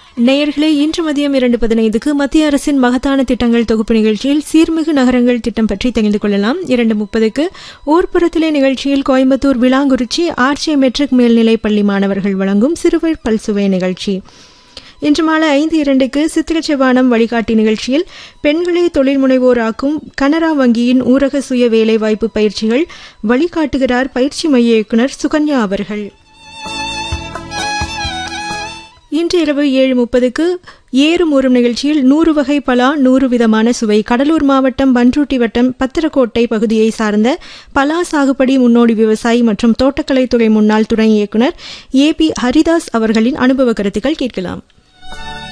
நேயர்களே இன்று மதியம் இரண்டு பதினைந்துக்கு மத்திய அரசின் மகத்தான திட்டங்கள் தொகுப்பு நிகழ்ச்சியில் சீர்மிகு நகரங்கள் திட்டம் பற்றி தெரிந்து கொள்ளலாம் இரண்டு முப்பதுக்கு ஊர்ப்புறத்திலே நிகழ்ச்சியில் கோயம்புத்தூர் விளாங்குறிச்சி ஆர்ஜே மெட்ரிக் மேல்நிலைப் பள்ளி மாணவர்கள் வழங்கும் சிறுவர் பல்சுவை நிகழ்ச்சி இன்று மாலை ஐந்து இரண்டுக்கு சித்திரச்செவ்வானம் வழிகாட்டி நிகழ்ச்சியில் பெண்களை தொழில் முனைவோராக்கும் கனரா வங்கியின் ஊரக சுய வேலைவாய்ப்பு பயிற்சிகள் வழிகாட்டுகிறார் பயிற்சி மைய இயக்குனர் சுகன்யா அவர்கள் இன்று இரவு ஏழு முப்பதுக்கு ஏறும் ஊறும் நிகழ்ச்சியில் நூறு வகை பலா நூறு விதமான சுவை கடலூர் மாவட்டம் பன்ருட்டி வட்டம் பத்திரக்கோட்டை பகுதியை சார்ந்த பலா சாகுபடி முன்னோடி விவசாயி மற்றும் தோட்டக்கலைத்துறை முன்னாள் துணை இயக்குனர் ஏ பி ஹரிதாஸ் அவர்களின் அனுபவ கருத்துக்கள் கேட்கலாம்